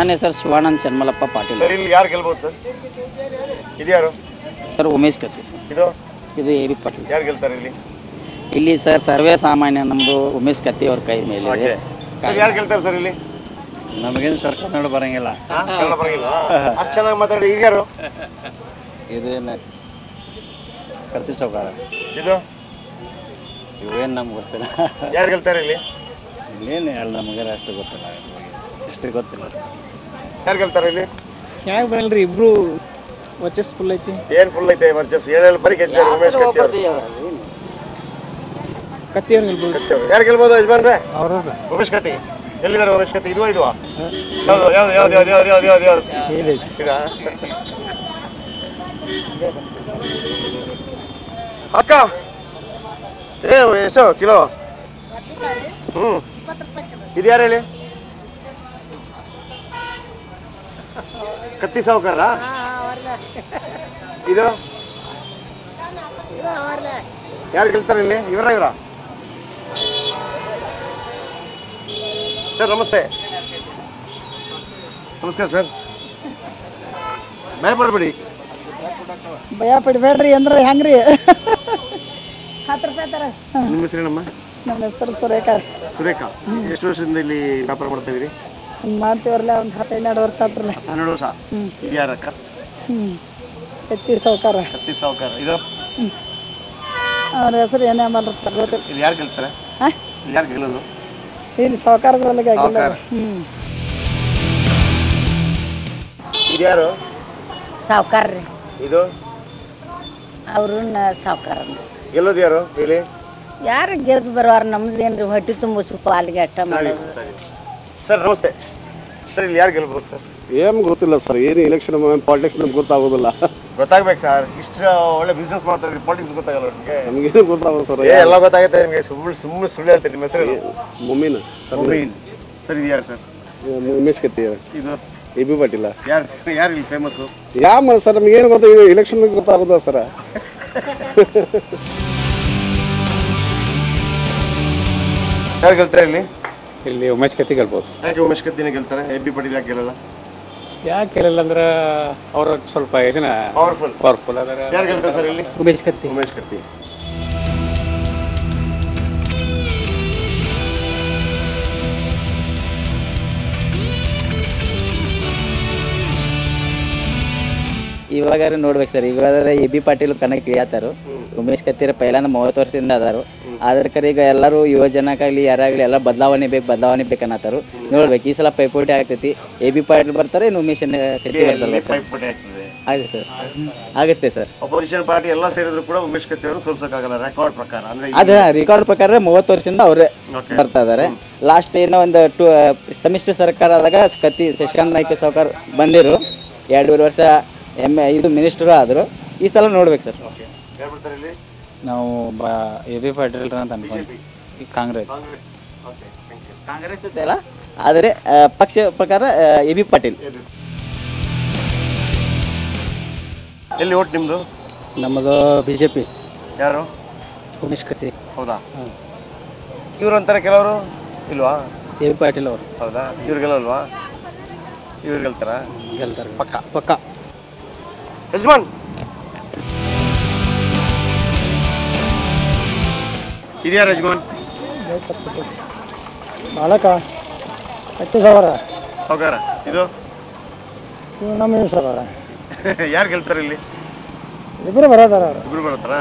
ನನ್ನ ಹೆಸರು ಶಿವಾನಂದ್ ಚನ್ಮಲಪ್ಪ ಪಾಟೀಲ್ ಸರ್ ಇಲ್ಲಿ ಯಾರು ಗೆಲ್ಬೋದು ಸರ್ ಇದ್ಯಾರು ಸರ್ ಉಮೇಶ್ ಕತ್ತಿ ಸರ್ ಇದು ಇದು ಎ ಬಿ ಪಾಟೀಲ್ ಯಾರು ಗೆಲ್ತಾರೆ ಇಲ್ಲಿ ಇಲ್ಲಿ ಸರ್ ಸರ್ವೇ ಸಾಮಾನ್ಯ ನಮ್ಮದು ಉಮೇಶ್ ಕತ್ತಿ ಅವ್ರ ಕೈ ಮೇಲೆ ಓಕೆ ಸರ್ ಯಾರು ಗೆಲ್ತಾರೆ ಸರ್ ಇಲ್ಲಿ ನಮಗೇನು ಸರ್ ಕನ್ನಡ ಬರಂಗಿಲ್ಲ ಹಾ? ಕನ್ನಡ ಬರಂಗಿಲ್ಲ ಅಷ್ಟು ಚೆನ್ನಾಗಿ ಮಾತಾಡಿ ಹಿರಿಯರು ಇದೇನು ಕತ್ತಿ ಸೌಕಾರ ಇದು ಇವೇನು ನಮ್ಗೆ ಗೊತ್ತಿಲ್ಲ ಯಾರು ಗೆಲ್ತಾರೆ ಇಲ್ಲಿ ಇಲ್ಲೇನು ಹೇಳಿ ನಮಗೆ ಅಷ್ಟು ಗೊತ್ತಿಲ್ಲ ಇಷ್ಟು ಗೊತ್ತಿಲ್ಲ ಯಾರು ಗೆಲ್ತಾರೆ ಇಲ್ಲಿ ಯಾಕೆ ಬರಲ್ರಿ ಇಬ್ರು ವರ್ಚಸ್ ಫುಲ್ ಐತಿ ಏನ್ ಫುಲ್ ಐತೆ ವರ್ಚಸ್ ಏಳೇಳು ಬರೀ ಗೆದ್ದರು ಉಮೇಶ್ ಕತ್ತಿ ಅವರು ಕತ್ತಿಯವ್ರು ಗೆಲ್ಬೋದು ಕತ್ತಿ ಅವರು ಯಾರು ಗೆಲ್ಬೋದು ಯಜಮಾನ್ರೆ ಅವ್ರ ಉಮೇಶ್ ಕತ್ತಿ ಎಲ್ಲಿದ್ದಾರೆ ಉಮೇಶ್ ಕತ್ತಿ ಇದು ಇದು ಯಾವ್ದು ಯಾವ್ದು ಯಾವ್ದು ಯಾವ್ದು ಯಾವ್ದು ಯಾವ್ದು ಯಾವ್ದು ಯಾವ್ದು ಇದಾ ಅಕ್ಕ ಏ ಎಷ್ಟು ಕಿಲೋ ಹ್ಮ್ ಇದು ಯಾರು ಹೇಳಿ ಕತ್ತಿ ಸಾವುಕಾರ ಇದು ಯಾರು ಗೆಲ್ತಾರೆ ಇಲ್ಲಿ ಇವರ ಇವರ ಸರ್ ನಮಸ್ತೆ ನಮಸ್ಕಾರ ಸರ್ ಭಯ ಪಡಬೇಡಿ ಭಯ ಪಡಬೇಡ್ರಿ ಅಂದ್ರೆ ಹೆಂಗ್ರಿ ಹತ್ತು ರೂಪಾಯಿ ತರ ನಿಮ್ಮ ಹೆಸರೇನಮ್ಮ ನಮ್ಮ ಹೆಸರು ಸುರೇಖ ಸುರೇಖಾ ಎಷ್ಟು ವರ್ಷದಿಂದ ಇಲ್ಲಿ ವ್ಯಾಪಾರ ಮಾಡ್ತಾ ಇದೀರಿ ಮಾಡ್ತೀವ್ರಲ್ಲ ಒಂದು ಹತ್ತು ಹನ್ನೆರಡು ವರ್ಷ ಆತ್ರಲ್ಲ ಹನ್ನೆರಡು ವರ್ಷ ಹ್ಮ್. ಇದು ಯಾರಕ್ಕ ಹ್ಞೂ ಎತ್ತಿ ಸೌಕಾರ ಕತ್ತಿ ಸಾವುಕಾರ ಇದು ಅವ್ರ ಹೆಸರು ಏನೇ ಮಾಡತ್ತ ಗೊತ್ತಿಲ್ಲ ಇದು ಯಾರು ಗೆಲ್ತಾರೆ ಹಾಂ ಇದು ಯಾರು ಗೆಲ್ಲೋದು ಇಲ್ಲಿ ಸೌಕಾರದೊಳಗೆ ಆಗಿಲ್ಲ ಸಾವ್ಕಾರ. ಹ್ಞೂ ಇದು ಯಾರು ಸಾವ್ಕಾರ ರೀ ಇದು ಅವರು ಸಾವ್ಕಾರ ಗೆಲ್ಲೋದು ಯಾರು ಇಲ್ಲಿ ಯಾರು ಗೆದ್ದು ಬರೋರು ನಮ್ದೇನ್ರಿ ಹೊಟ್ಟಿ ತುಂಬಿಸು ಪಾಲಿಗೆ ಅಟ್ಟ ಸರಿ ಮಾಡೋದು ಸರಿ ಸರ್ ನಮಸ್ತೆ ಸರ್ ಇಲ್ಲಿ ಯಾರು ಗೆಲ್ಬೋದು ಸರ್ ಏನ್ ಗೊತ್ತಿಲ್ಲ ಸರ್ ಏನು ಎಲೆಕ್ಷನ್ ಪಾಲಿಟಿಕ್ಸ್ ನಮ್ಗೆ ಗೊತ್ತಾಗೋದಿಲ್ಲ ಗೊತ್ತಾಗ್ಬೇಕು ಸರ್ ಇಷ್ಟು ಒಳ್ಳೆ ಬಿಸ್ನೆಸ್ ಮಾಡ್ತಾ ಇದ್ರಿ ಪಾಲಿಟಿಕ್ಸ್ ಗೊತ್ತಾಗಲ್ಲ ನಿಮಗೆ ನಮಗೇನು ಗೊತ್ತಾಗೋದು ಸರ್ ಏ ಎಲ್ಲ ಗೊತ್ತಾಗುತ್ತೆ ನಿಮಗೆ ಸುಮ್ಮನೆ ಸುಮ್ಮನೆ ಸುಳ್ಳು ಹೇಳ್ತೀರಿ ನಿಮ್ಮ ಹೆಸರು ಮಮ್ಮಿನ ಸರ್ ಸರ್ ಇದು ಯಾರು ಸರ್ ಉಮೇಶ್ ಕತ್ತಿ ಇದು ಎ ಬಿ ಪಾಟೀಲ ಯಾರು ಯಾರು ಇಲ್ಲಿ ಫೇಮಸ್ಸು ಯಾವ ಸರ್ ನಮ್ಗೆ ಏನು ಗೊತ್ತಾ ಇದು ಎಲೆಕ್ಷನ್ ಗೊತ್ತಾಗೋದ ಸರ್ ಯಾರು ಗೆಲ್ತಾರೆ ಇಲ್ಲಿ ಇಲ್ಲಿ ಉಮೇಶ್ ಕತ್ತಿ ಗೆಲ್ಬೋದು ಯಾಕೆ ಉಮೇಶ್ ಕತ್ತಿನೇ ಗೆಲ್ತಾರೆ ಎ ಬಿ ಪಾಟೀಲ್ ಯಾಕೆ ಗೆಲ್ಲಲ್ಲ ಯಾಕೆ ಗೆಲ್ಲಿಲ್ಲ ಅಂದ್ರೆ ಅವ್ರ ಸ್ವಲ್ಪ ಇದನ್ನ ಪವರ್ಫುಲ್ ಪವರ್ಫುಲ್ ಅದರ ಯಾರು ಗೆಲ್ತಾರೆ ಸರ್ ಇಲ್ಲಿ ಉಮೇಶ್ ಕತ್ತಿ ಉಮೇಶ್ ಕತ್ತಿ ಇವಾಗ ನೋಡ್ಬೇಕು ಸರ್ ಇವಾಗ ಎ ಬಿ ಪಾಟೀಲ್ ಕಣಕ್ಕೆ ಇಳಿಯತ್ತಾರು ಉಮೇಶ್ ಕತ್ತೀರ ಪೈಲಾನ ಮೂವತ್ತು ವರ್ಷದಿಂದ ಅದಾರು ಅದ್ರ ಕರೆ ಈಗ ಎಲ್ಲರೂ ಯುವ ಜನಕ್ಕಾಗ್ಲಿ ಯಾರಾಗ್ಲಿ ಎಲ್ಲ ಬದಲಾವಣೆ ಬೇಕು ಬದಲಾವಣೆ ಬೇಕನ್ನತ್ತಾರು ನೋಡ್ಬೇಕು ಈ ಸಲ ಪೈಪೋಟಿ ಆಗ್ತೈತಿ ಎ ಬಿ ಪಾಟೀಲ್ ಬರ್ತಾರೆ ಇನ್ನು ಉಮೇಶ್ ಕತ್ತಿ ಬರ್ತಾರೆ ಪೈಪೋಟಿ ಆಗ್ತದೆ ಆಗುತ್ತೆ ಸರ್ ಆಗುತ್ತೆ ಸರ್ ಅಪೋಸಿಷನ್ ಪಾರ್ಟಿ ಎಲ್ಲ ಸೇರಿದ್ರು ಕೂಡ ಉಮೇಶ್ ಕತ್ತಿ ಅವರು ಸೋಲ್ಸಕ್ಕಾಗಲ್ಲ ರೆಕಾರ್ಡ್ ಪ್ರಕಾರ ಅಂದ್ರೆ ಈ- ಅದ ರೆಕಾರ್ಡ್ ಪ್ರಕಾರ ಮೂವತ್ತು ವರ್ಷದಿಂದ ಅವರೇ Okay. ಬರ್ತಾ ಇದಾರೆ ಲಾಸ್ಟ್ ಏನೋ ಒಂದು ಟು ಸಮ್ಮಿಶ್ರ ಸರ್ಕಾರ ಆದಾಗ ಕತ್ತಿ ಶಶಿಕಾಂತ್ ನಾಯ್ಕ ಸಾವ್ಕಾರ್ ಬಂದಿರು ಎರಡೂವರೆ ವರ್ಷ ಎಮ್ ಇದು ಮಿನಿಸ್ಟರು ಆದರು ಈ ಸಲ ನೋಡ್ಬೇಕು ಸರ್ ಯಾರು ಬರ್ತಾರೆ ಇಲ್ಲಿ ನಾವು ಎ ಬಿ ಪಾಟೀಲ್ ಅಂತ ಅನ್ಕೊಂಡ್ವಿ ಈ Congress Congress okay thank you Congress ಜೊತೆ ಅಲ್ಲ ಆದರೆ ಆ, ಪಕ್ಷ ಪ್ರಕಾರ ಎ ಬಿ ಪಾಟೀಲ್ ಎಲ್ಲಿ ಓಟ್ ನಿಮ್ದು ನಮ್ಮದು ಬಿ ಜೆ ಪಿ ಯಾರು ಉಮೇಶ್ ಕತ್ತಿ ಹೌದಾ ಇವ್ರು ಅಂತಾರೆ ಕೆಲವರು ಇಲ್ವಾ ಎ ಬಿ ಪಾಟೀಲ್ ಅವರು ಹೌದಾ ಇವ್ರು ಗೆಲ್ಲಲ್ವಾ ಇವ್ರು ಗೆಲ್ತಾರ ಗೆಲ್ತಾರೆ ಪಕ್ಕ ಪಕ್ಕ ಯಜಮಾನ್ ಇದ್ಯಾರ ಯಜಮಾನ್ ಬಾಲಕ ಕತ್ತಿ ಸಾವಿರ ಸಾವುಕಾರ ಇದು ಇವ್ ನಮ್ಮ ಸಾವಿರ ಯಾರು ಗೆಲ್ತಾರೆ ಇಲ್ಲಿ ಇಬ್ಬರು ಬರೋದಾರ ಅವ್ರು ಇಬ್ರು ಬರುತ್ತಾರಾ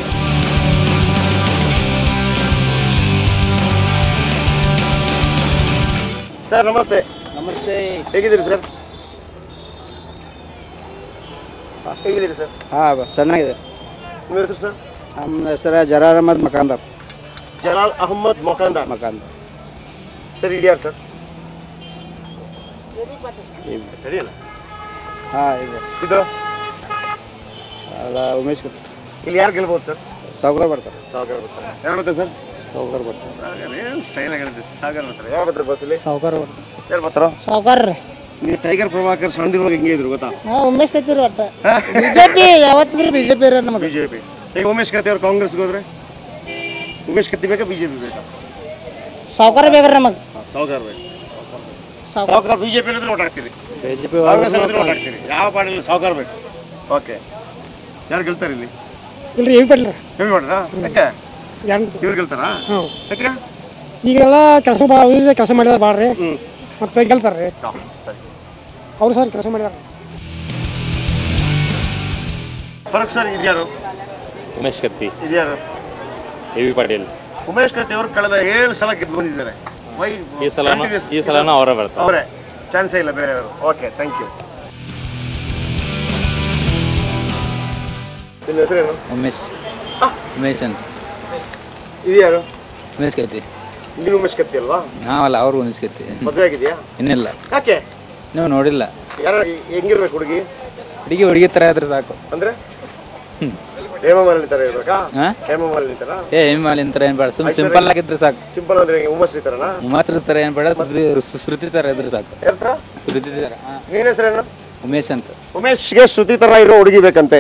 ಸರ್ ನಮಸ್ತೆ ನಮಸ್ತೆ ಹೇಗಿದ್ದೀರಿ ಸರ್ ಹೇಗಿದ್ದೀರಿ ಸರ್ ಹಾಂ ಚೆನ್ನಾಗಿದೆ ನಿಮ್ಮ ಹೆಸರು ಸರ್ ನಮ್ಮ ಹೆಸರು ಜರಾರ್ ಅಹಮದ್ ಮಕಾಂದರ್ ಜಲಾಲ್ ಅಹಮ್ಮದ್ ಮೊಕಾಂದಾರ್ ಮಕಾಂದರ್ ಸರ್ ಇದ್ಯಾರು ಸರ್ ಸರಿಯಲ್ಲ ಹಾಂ ಇದೆ ಇದು ಅಲ್ಲ ಉಮೇಶ್ ಕತ್ತಿ ಇಲ್ಲಿ ಯಾರು ಗೆಲ್ಬೋದು ಸರ್ ಸಾವುಕಾರ ಬರ್ತಾರೆ ಸಾಗರ್ ಬರ್ತಾರೆ ಯಾರು ಬರ್ತಾರೆ ಸರ್ ಸಾವುಕಾರ ಬರ್ತಾರೆ ಸಾಗರ್ ಏನು ಸ್ಟೈಲ್ ಆಗಿರುತ್ತೆ ಸಾಗರ್ ಬರ್ತಾರೆ ಯಾರು ಬರ್ತಾರೆ ಬಸ್ಸಲ್ಲಿ ಸಾವುಕಾರ ಬರ್ತಾರೆ ಯಾರು ಬರ್ತಾರೋ ಸಾವ್ಕಾರ ರೀ ನೀವು ಟೈಗರ್ ಪ್ರಭಾಕರ್ ಸಣ್ಣದಿರುವಾಗ ಹಿಂಗೆ ಇದ್ರು ಗೊತ್ತಾ ಹಾಂ ಉಮೇಶ್ ಕತ್ತಿರಿ ಒಟ್ಟ ಬಿಜೆಪಿ ಯಾವತ್ತಿದ್ರು ಬಿಜೆಪಿ ರೀ ನಮಗೆ ಬಿಜೆಪಿ ಈಗ ಉಮೇಶ್ ಕತ್ತಿ ಅವ್ರು ಕಾಂಗ್ರೆಸ್ಗೆ ಹೋದ್ರೆ ಉಮೇಶ್ ಕತ್ತಿ ಬೇಕಾ ಬಿಜೆಪಿ ಬೇಕಾ ಸಾವ್ಕಾರ ಬೇಕ್ರಿ ನಮಗೆ ಸಾವುಕಾರ ಬೇಕು ಸಾವುಕಾರ ಬಿಜೆಪಿ ಇಲ್ಲದ್ರೆ ಓಟ್ ಹಾಕ್ತೀರಿ ಬಿಜೆಪಿ ಕಾಂಗ್ರೆಸ್ ಇಲ್ಲದ್ರೆ ಓಟ್ ಹಾಕ್ತೀರಿ ಯಾವ ಪಾರ್ಟಿ ಸಾವುಕಾರ ಬೇಕು ಓಕೆ ಯಾರು ಗೆಲ್ತಾರೆ ಇಲ್ಲಿ ಇಲ್ರಿ ಏನ್ ಪಡ್ಲಿ ಹೆವಿ ಮಾಡ್ರಾ ಯಾಕೆ ಯಾರು ಇವ್ರು ಗೆಲ್ತಾರಾ ಹ್ಞೂ ಯಾಕೆ ಈಗೆಲ್ಲ ಕೆಲಸ ಭಾಳ ಕೆಲಸ ಮಾಡಿದಾರೆ ಭಾಳ ಹ್ಮ್ ಮತ್ತೆ ಗೆಲ್ತಾರೆ ರೀ ಹಾ, ಸರಿ ಅವ್ರು ಸರ್ ಕೆಲಸ ಮಾಡಿದಾರೆ ಫರಕ್ ಸರ್ ಇದ್ಯಾರು ಉಮೇಶ್ ಕತ್ತಿ ಇದ್ಯಾರು ಎ ವಿ ಪಾಟೀಲ್ ಉಮೇಶ್ ಕತ್ತಿ ಅವರು ಕಳೆದ ಏಳು ಸಲ ಗೆದ್ದು ಬಂದಿದ್ದಾರೆ ವೈ ಈ ಸಲನೂ ಈ ಸಲನೂ ಅವರೇ ಬರ್ತಾರೆ ಅವರೇ ಚಾನ್ಸೇ ಇಲ್ಲ ಬೇರೆಯವರು ಓಕೆ ಥ್ಯಾಂಕ್ ಯು ನಿಮ್ಮ ಹೆಸರೇನು ಉಮೇಶ್ ಉಮೇಶ್ ಅಂತ ಇದ್ಯಾರು ಉಮೇಶ್ ಕತ್ತಿ ನೀವು ಉಮೇಶ್ ಕತ್ತಿ ಅಲ್ವಾ ನಾವಲ್ಲ ಅವ್ರು ಉಮೇಶ್ ಕತ್ತಿ ಮದುವೆ ಆಗಿದೆಯಾ ಇನ್ನಿಲ್ಲ ಯಾಕೆ ನೀವು ನೋಡಿಲ್ಲ ಯಾರ ಹೆಂಗಿರ್ಬೇಕು ಹುಡುಗಿ ಹುಡುಗಿ ಹುಡುಗಿ ಥರ ಇದ್ರೆ ಸಾಕು ಅಂದ್ರೆ ಹ್ಮ್. ಹೇಮಮಾಲಿನಿ ತರ ಇರ್ಬೇಕಾ ಹಾ ಹೇಮಮಾಲಿನಿ ತರ ಏ ಹಿಮಾಲಯನ್ ಥರ ಏನು ಬೇಡ ಸುಮ್ ಸಿಂಪಲ್ ಆಗಿದ್ರೆ ಸಾಕು ಸಿಂಪಲ್ ಅಂದ್ರೆ ಹೆಂಗೆ ಉಮ್ಮಸ್ರಿ ತರನಾ ಮಾತ್ರ ಥರ ಏನು ಬೇಡ ಶ್ರುತಿ- ಶ್ರುತಿ ಥರ ಇದ್ರೆ ಸಾಕು ಹೇಳ್ತಾ ಶ್ರುತಿ ಥರ ಹಾಂ ಏನ್ ಹೆಸರೇನು ಉಮೇಶ್ ಅಂತ ಉಮೇಶ್ಗೆ ಶ್ರುತಿ ತರ ಇರೋ ಹುಡುಗಿ ಬೇಕಂತೆ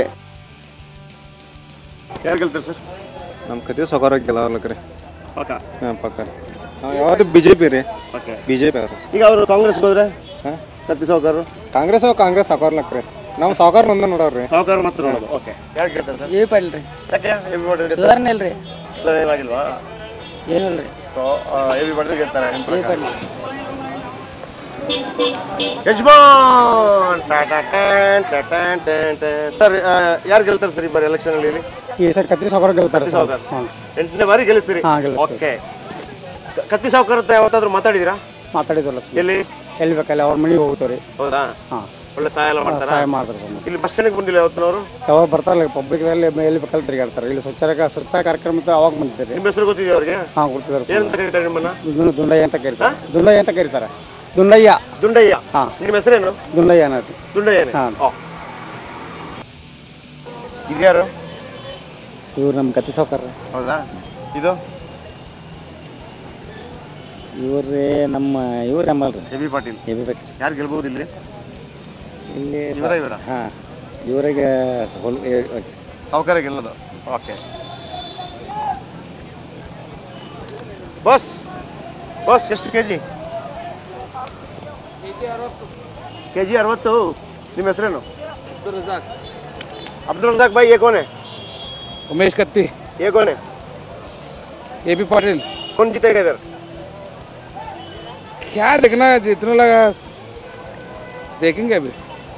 ಯಾರು ಗೆಲ್ತಾರೆ ಸರ್ ನಮ್ಮ ಕತಿ ಸೌಕರ್ಯ ಗೆಲ್ಲವಲ್ಲಕ್ರಿ ಪಕ್ಕ ಹಾಂ ಪಕ್ಕ ಯಾವ್ದು ಬಿ ಜೆ ಪಿ ರೀ ಓಕೆ ಬಿ ಜೆ ಪಿ ಅವ್ರು ಈಗ ಅವರು ಕಾಂಗ್ರೆಸ್ ಹೋದ್ರೆ ಹಾಂ ಕತ್ತಿ ಸಾವುಕಾರರು ಕಾಂಗ್ರೆಸ್ ಕಾಂಗ್ರೆಸ್ ಸಾಕೋರ್ಲಕ್ರಿ ನಾವು ಸಾವುಕಾರ ನಂದ ನೋಡವ್ರಿ ಸಾವುಕಾರ ಮಾತ್ರ ನೋಡೋದು ಓಕೆ ಯಾರು ಗೆಲ್ತಾರೆ ಸರ್ ಏ ಪಾಡ್ಲಿ ಯಾಕೆ ಎಬಿ ಪಾಟೀಲ್ ಗೆಲ್ತಾರೆ? ಸುಧಾರಣೆ ಇಲ್ರಿ ಸುಧಾರಣೆ ಏನಾಗಿಲ್ವಾ ಏನೂ ಇಲ್ರಿ ಸೊ ಎಬಿ ಪಾಟೀಲ್ ಗೆಲ್ತಾರೆ ನಿಮ್ ಏ ಪ್ರಕಾರ. ಪಾಡ್ಲಿ ಯಜಮಾನ್ ಟಾಟಾ ಟ್ಯಾನ್ ಟಾಟಾನ್ ಟ್ಯಾನ್ ಟ್ಯಾನ್. ಸರ್ ಯಾರು ಗೆಲ್ತಾರೆ ಸರ್ ಈ ಬಾರಿ ಎಲೆಕ್ಷನ್ ಅಲ್ಲಿ ಈ ಸರ್ ಕತ್ತಿ ಸಾವುಕಾರ ಗೆಲ್ತಾರೆ ಕತ್ತಿ ಸಾವುಕಾರ ಎಂಟನೇ ಬಾರಿ ಗೆಲ್ಲಿಸ್ತೀರಿ ಹಾ, ಗೆಲ್ಲಿಸ್ತೀವಿ. ಓಕೆ ಕ- ಕತ್ತಿ ಸಾವುಕಾರ ಹತ್ರ ಯಾವತ್ತಾದ್ರೂ ಮಾತಾಡಿದಿರಾ ಮಾತಾಡಿದ್ವಲ್ಲ ಎಲ್ಲಿ ಎಲ್ಲಿ ಬೇಕಲ್ಲ ಅವ್ರ ಮನೆಗೆ ಹೋಗ್ತಾರೆ ಹೌದಾ ಹಾಂ ಒಳ್ಳೆ ಸಹಾಯ ಎಲ್ಲ ಮಾಡ್ತಾರಾ ಸಹಾಯ ಮಾಡ್ತಾರೆ ಸರ್ ಇಲ್ಲಿ ಬಸ್ ಸ್ಟ್ಯಾಂಡ್ ಬಂದಿಲ್ಲ ಯಾವತ್ತಿನವರು ಯಾವಾಗ ಬರ್ತಾರಲ್ಲ ಪಬ್ಲಿಕ್ದಲ್ಲಿ ಎಲ್ಲಿ ಬೇಕಲ್ಲಿ ತಿರುಗಾಡ್ತಾರೆ ಇಲ್ಲಿ ಸ್ವಚ್ಛರಕ ಸ್ವಚ್ಛತಾ ಕಾರ್ಯಕ್ರಮ ಇತ್ತು ಅವಾಗ ಬಂದಿದ್ದಾರೆ ನಿಮ್ಮ ಹೆಸರು ಗೊತ್ತಿದೆಯಾ ಅವ್ರಿಗೆ ಹಾಂ ಗೊತ್ತಿದ್ದಾರೆ ಸರ್ ಏನಂತ ಕರೀತಾರೆ ನಿಮ್ಮನ್ನ ಇದನ್ನು ದುಂಡಯ್ಯ ಅಂತ ಕರೀತಾರೆ ದುಂಡಯ್ಯ ಅಂತ ಕರೀತಾರೆ ದುಂಡಯ್ಯ ದುಂಡಯ್ಯ ಹಾ. ನಿಮ್ಮ ಹೆಸರೇನು ದುಂಡಯ್ಯ ಅನ್ನೋದು ದುಂಡಯ್ಯನೇ ಹಾ. ಓ. ಇದ್ಯಾರು ಇವ್ರು ನಮ್ಮ ಕತ್ತಿ ಸಾವುಕಾರ ಹೌದಾ ಇದು ಇವ್ರೇ ನಮ್ಮ ಇವ್ರು ನಮ್ಮಲ್ರಿ A B Patil A B ಬೇಕು ಯಾರು ಗೆಲ್ಬಹುದು ಇಲ್ಲಿ ಇಲ್ಲಿ ಇವರ ಇವರ ಹಾಂ ಇವರಿಗೆ ಹೊಲ್ ಸಾವುಕಾರ ಗೆಲ್ಲೋದು ಓಕೆ ಬಸ್ ಬಸ್ ಎಷ್ಟು ಕೆ ಜಿ ಕೆ ಜಿ ಅರವತ್ತು ನಿಮ್ಮ ಹೆಸರೇನು ಅಬ್ದುಲ್ ರಜಾಕ್ ಭಾई ये कौन है उमेश कत्ती ये कौन है ए पी पाटिल कौन जीतेगा इधर क्या देखना है जितना लगा देखेंगे अभी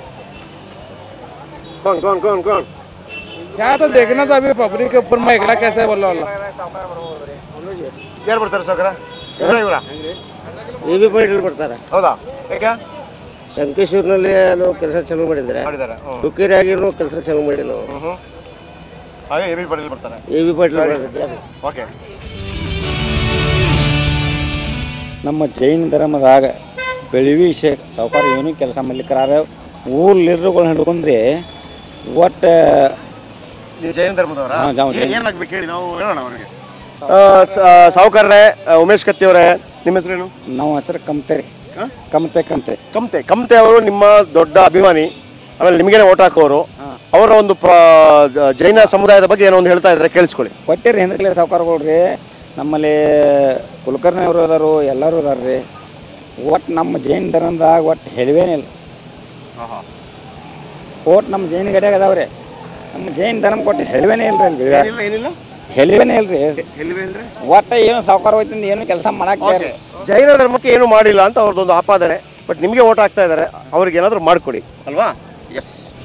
कौन कौन कौन कौन क्या तो देखना था अभी पब्लिक के ऊपर में एकड़ा कैसे है बोला वाला ಯಾರು ಬರ್ತಾರೆ ಸಾವುಕಾರ ಇವರ ಇವರ ಎ ಬಿ ಪಾಟೀಲ್ ಬರ್ತಾರೆ ಹೌದಾ ಯಾಕೆ ಸಂಕೇಶ್ವರ್ನಲ್ಲಿ ನಾವು ಕೆಲಸ ಚಾಲೂ ಮಾಡಿದ್ರೆ ಮಾಡಿದ್ದಾರೆ ಹ್ಞೂ ಹುಕ್ಕೇರಿಯಾಗಿನೂ ಕೆಲಸ ಚಾಲೂ ಮಾಡಿಲ್ಲ ನಾವು ಹ್ಞೂ ಹಾಗೆ ಎ ಬಿ ಪಾಟೀಲ್ ಬರ್ತಾರೆ ಎ ಬಿ ಪಾಟೀಲ್ ಸರಿ. ಬರ್ತಾರೆ. ಓಕೆ ನಮ್ಮ ಜೈನ ಧರ್ಮದಾಗ ಬೆಳಿವಿ ಶೇಖ್ ಸಾವುಕಾರ ಏನೂ ಕೆಲಸ ಮಾಡ್ಲಿಕ್ಕಾರ ಊರ್ ಲೀಡರ್ಗಳು ಹಿಡ್ಕೊಂಡ್ರೆ ಒಟ್ಟು ನೀವು ಜೈನ ಧರ್ಮದವರ ಹಾ, ನಾವು ಜೈನ. ಏನಾಗ್ಬೇಕು ಹೇಳಿ ನಾವು ಹೇಳೋಣ ಅವರಿಗೆ ಸಾವುಕಾರ್ರೆ ಉಮೇಶ್ ಕತ್ತಿ ಅವರೇ ನಿಮ್ಮ ಹೆಸರೇನು ನಾವು ಹೆಸರು ಕಮ್ತೆ ರೀ ಹಾ? ಕಮ್ತೆ ಕಮ್ತೆ ಕಮ್ತೆ ಕಮ್ತೆ ಅವರು ನಿಮ್ಮ ದೊಡ್ಡ ಅಭಿಮಾನಿ ಆಮೇಲೆ ನಿಮಗೇನೆ ಓಟ್ ಹಾಕೋರು ಅವರ ಒಂದು ಪ್ರ- ಜ- ಜೈನ ಸಮುದಾಯದ ಬಗ್ಗೆ ಏನೋ ಒಂದು ಹೇಳ್ತಾ ಇದ್ರೆ ಕೇಳಿಸ್ಕೊಳ್ಳಿ ಕೊಟ್ಟಿರಿ ಹಿಂದಕ್ಲೆ ಸಾವುಕಾರಗಳು ರೀ ನಮ್ಮಲ್ಲಿ ಕುಲಕರ್ಣಿ ಅವರು ಅದಾರು ಎಲ್ಲರೂ ಅದಾರ ರೀ ಒಟ್ಟು ನಮ್ಮ ಜೈನ ಧರ್ಮದಾಗ ಒಟ್ಟು ಹೆಲ್ವೇನಿಲ್ಲ ಒಟ್ಟು ನಮ್ಮ ಜೈನ ಗಡ್ಯಾಗ ಅದಾವ್ರಿ ನಮ್ಮ ಜೈನ ಧರ್ಮ ಕೊಟ್ಟು ಹೆಲ್ವೇನೇ ಇಲ್ಲ ರೀ ಅಲ್ಲಿ ಏನಿಲ್ಲ ಏನಿಲ್ಲ ಹೆಲ್ವೇನೇ ಇಲ್ರಿ ಎಲ್ಲಿವೆ ಅಂದ್ರೆ ಒಟ್ಟ ಏನು ಸಾವುಕಾರ ಹೋಯ್ತಿಂದ ಏನು ಕೆಲಸ ಮಾಡಕ್ಕೆ ಓಕೆ ಜೈನ ಧರ್ಮಕ್ಕೆ ಏನು ಮಾಡಿಲ್ಲ ಅಂತ ಅವ್ರದ್ದೊಂದು ಆಪಾದನೆ ಬಟ್ ನಿಮಗೆ ಓಟ್ ಹಾಕ್ತಾ ಇದ್ದಾರೆ ಅವ್ರಿಗೆ ಏನಾದರೂ ಮಾಡಿಕೊಡಿ ಅಲ್ವಾ ಎಸ್